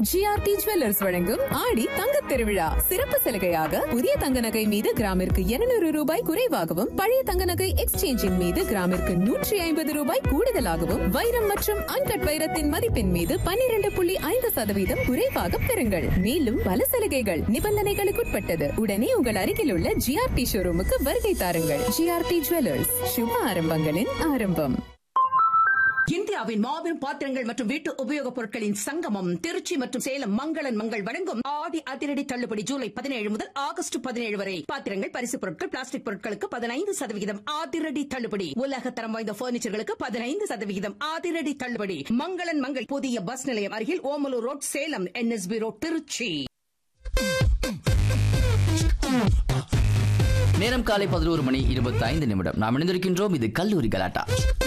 GRT jewellers வழங்கும் ஆடி தங்கத் திருவிழா சிறப்பு சலுகையாக புதிய தங்க நகை மீது கிராமிற்கு 200 ரூபாய் குறைவாகவும் பழைய தங்க நகை எக்ஸ்சேஞ்சின் மீது கிராமிற்கு நூற்றி ஐம்பது ரூபாய் கூடுதலாகவும் வைரம் மற்றும் அன்கட் வைரத்தின் மதிப்பின் மீது 12.5% புள்ளி ஐந்து சதவீதம் குறைவாக பெறுங்கள் மேலும் பல சலுகைகள் நிபந்தனைகளுக்குட்பட்டது உடனே உங்கள் அருகில் உள்ள ஜிஆர்டி ஷோரூமுக்கு வருகை தாருங்கள் ஜிஆர்டி ஜுவல்லர்ஸ் சுப ஆரம்பங்களின் ஆரம்பம் இந்தியாவின் மாபெரும் பாத்திரங்கள் மற்றும் வீட்டு உபயோகப் பொருட்களின் சங்கமம் திருச்சி மற்றும் சேலம் மங்களன் மங்கள் வழங்கும் ஆடி அதிரடி தள்ளுபடி ஜூலை பதினேழு முதல் ஆகஸ்ட் பதினேழு வரை பாத்திரங்கள் பரிசுப் பொருட்கள் பிளாஸ்டிக் பொருட்களுக்கு பதினைந்து சதவிகிதம் அதிரடி தள்ளுபடி உலக தரம் வாய்ந்த பர்னிச்சர்களுக்கு பதினைந்து சதவிகிதம் அதிரடி தள்ளுபடி மங்களன் மங்கள் புதிய பஸ் நிலையம் அருகில் Omalur road Salem NSB road Trichy நேரம் காலை பதினோரு மணி இருபத்தி ஐந்து நிமிடம் நாம் இணைந்திருக்கின்றோம் இது கல்லூரி கலாட்டா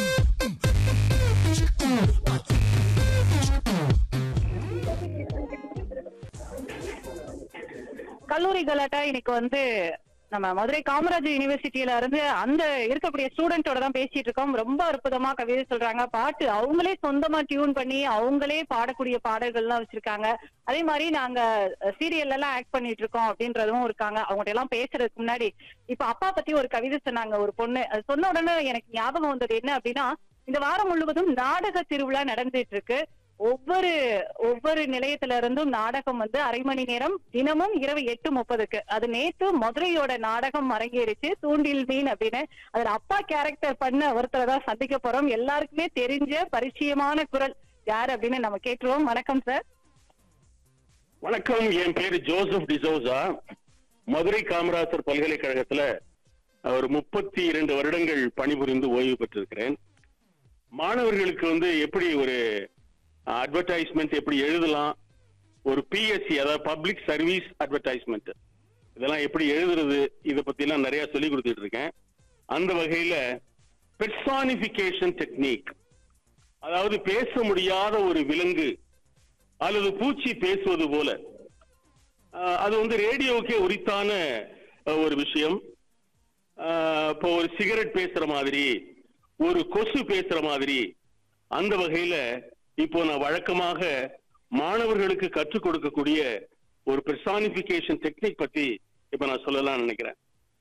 கல்லூரி கலாட்டா இன்னைக்கு வந்து நம்ம மதுரை காமராஜர் யூனிவர்சிட்டியில இருந்து அந்த இருக்கக்கூடிய ஸ்டூடெண்டோட தான் பேசிட்டு இருக்கோம் ரொம்ப அற்புதமா கவிதை சொல்றாங்க பாட்டு அவங்களே சொந்தமா டியூன் பண்ணி அவங்களே பாடக்கூடிய பாடல்கள்லாம் வச்சிருக்காங்க அதே மாதிரி நாங்க சீரியல் எல்லாம் ஆக்ட் பண்ணிட்டு இருக்கோம் அப்படின்றதும் இருக்காங்க அவங்ககிட்ட எல்லாம் பேசுறதுக்கு முன்னாடி இப்ப அப்பா பத்தி ஒரு கவிதை சொன்னாங்க ஒரு பொண்ணு அது சொன்ன உடனே எனக்கு ஞாபகம் வந்தது என்ன அப்படின்னா இந்த வாரம் முழுவதும் நாடக திருவிழா நடந்துட்டு இருக்கு ஒவ்வொரு ஒவ்வொரு நிலையத்துல இருந்தும் நாடகம் வந்து அரை மணி நேரம் தினமும் இரவு எட்டு முப்பதுக்கு அது நேத்து மதுரையோட நாடகம் அரங்கேறிச்சு தூண்டில் மீன் அப்படின்னு அதுல அப்பா கேரக்டர் பண்ண ஒருத்தரை தான் சந்திக்க போறோம் எல்லாருக்குமே தெரிஞ்ச பரிச்சயமான குரல் யார் அப்படின்னு நம்ம கேட்டுருவோம் வணக்கம் சார் வணக்கம் என் பேரு ஜோசப் டிசோசா மதுரை காமராசர் பல்கலைக்கழகத்துல ஒரு முப்பத்தி இரண்டு வருடங்கள் பணிபுரிந்து ஓய்வு பெற்றிருக்கிறேன் மாணவர்களுக்கு வந்து எப்படி ஒரு அட்வர்டைஸ்மெண்ட் எப்படி எழுதலாம் ஒரு பிஎஸ்சி அதாவது பப்ளிக் சர்வீஸ் அட்வர்டைஸ்மெண்ட் இதெல்லாம் எப்படி எழுதுறது இதை பத்தி எல்லாம் நிறைய சொல்லி கொடுத்துட்டு இருக்கேன் அந்த வகையில பெர்சானிபிகேஷன் டெக்னிக் அதாவது பேச முடியாத ஒரு விலங்கு அல்லது பூச்சி பேசுவது போல அஹ், அது வந்து ரேடியோவுக்கே உரித்தான அஹ், ஒரு விஷயம் அஹ், இப்போ ஒரு சிகரெட் பேசுற மாதிரி ஒரு கொசு பேசுற மாதிரி அந்த வகையில இப்போ நான் வழக்கமாக மாணவர்களுக்கு கற்றுக் கொடுக்கக்கூடிய ஒரு பெர்சானிபிகேஷன் டெக்னிக் பத்தி இப்ப நான் சொல்லலாம் நினைக்கிறேன்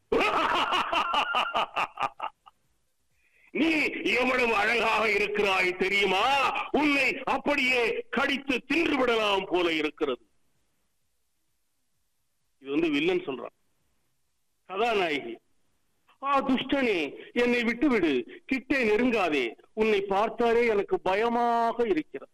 நீ எவ்வளவு அழகாக இருக்கிறாய் தெரியுமா உன்னை அப்படியே கடித்து தின்று விடலாம் போல இருக்கிறது இது வந்து வில்லன் சொல்றான் கதாநாயகி ஆ துஷ்டனே என்னை விட்டு விடு கிட்டே நெருங்காதே உன்னை பார்த்தாலே எனக்கு பயமாக இருக்கிறது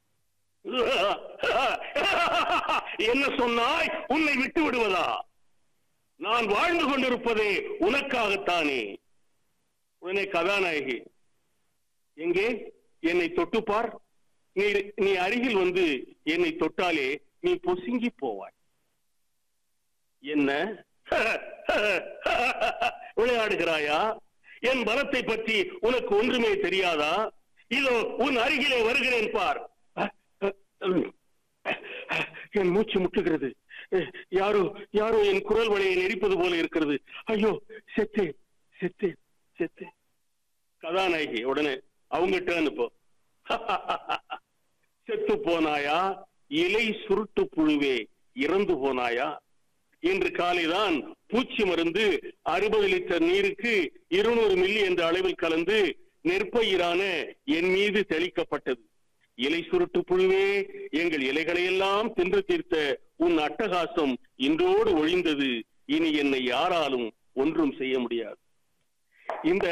என்ன சொன்னாய் உன்னை விட்டு விடுவதா நான் வாழ்ந்து கொண்டிருப்பதே உனக்காகத்தானே உடனே கதாநாயகி எங்கே என்னை தொட்டுப்பார் நீ நீ அருகில் வந்து என்னை தொட்டாலே நீ பொசுங்கி போவாய் என்ன விளையாடுகிறாயா என் பலத்தை பற்றி உனக்கு ஒன்றுமே தெரியாதா இதோ உன் அருகிலே வருகிறேன் பார் என் மூச்சு முட்டுகிறது யாரோ யாரோ என் குரல் வலையை நெரிப்பது போல இருக்கிறது ஐயோ செத்தே செத்தே செத்தே கதாநாயகி உடனே அவங்ககிட்ட அனுப்போ செத்து போனாயா இலை சுருட்டு புழுவே இறந்து போனாயா இன்று காலைதான் பூச்சி மருந்து அறுபது லிட்டர் நீருக்கு இருநூறு மில்லி என்ற அளவில் கலந்து நெற்பயிரான என் மீது தெளிக்கப்பட்டது இலை சுருட்டு புழுவே எங்கள் இலைகளை எல்லாம் தின்று தீர்த்த உன் அட்டகாசம் இன்றோடு ஒழிந்தது இனி என்னை யாராலும் ஒன்றும் செய்ய முடியாது இந்த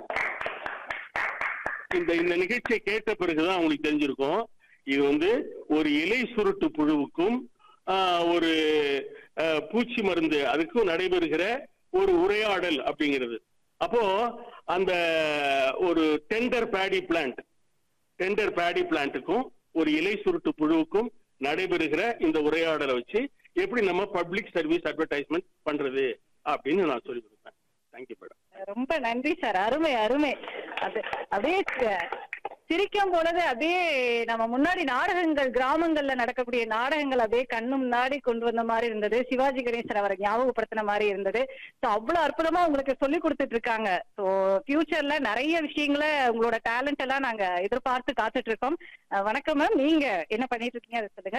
இந்த இந்த நிகழ்ச்சியை கேட்ட பிறகுதான் உங்களுக்கு தெரிஞ்சிருக்கும் இது வந்து ஒரு இலை சுருட்டு புழுவுக்கும் ஆஹ், ஒரு ஆஹ், பூச்சி மருந்து அதுக்கும் நடைபெறுகிற ஒரு உரையாடல் அப்படிங்கிறது அப்போ அந்த ஒரு tender paddy plant tender paddy பிளான்ட்டுக்கும் ஒரு இலை சுருட்டு புழுவுக்கும் நடைபெறுகிற இந்த உரையாடலை வச்சு எப்படி நம்ம பப்ளிக் சர்வீஸ் அட்வர்டைஸ்மெண்ட் பண்றது அப்படின்னு நான் சொல்லி கொடுப்பேன் தேங்க்யூ மேடம் ரொம்ப நன்றி சார் அருமை அருமை அது அப்படியே சி- சிரிக்கும் பொழுது அப்படியே நம்ம முன்னாடி நாடகங்கள் கிராமங்கள்ல நடக்கக்கூடிய நாடகங்கள் அப்படியே கண்ணு முன்னாடி கொண்டு வந்த மாதிரி இருந்தது சிவாஜி கணேசன் அவரை ஞாபகப்படுத்தின மாதிரி இருந்தது ஸோ அவ்வளவு அற்புதமா உங்களுக்கு சொல்லி கொடுத்துட்டு இருக்காங்க ஸோ ஃபியூச்சர்ல நிறைய விஷயங்களை உங்களோட டேலண்ட் எல்லாம் நாங்க எதிர்பார்த்து காத்துட்டு இருக்கோம் அஹ் வணக்கம் மேம் நீங்க என்ன பண்ணிட்டு இருக்கீங்க அதை சொல்லுங்க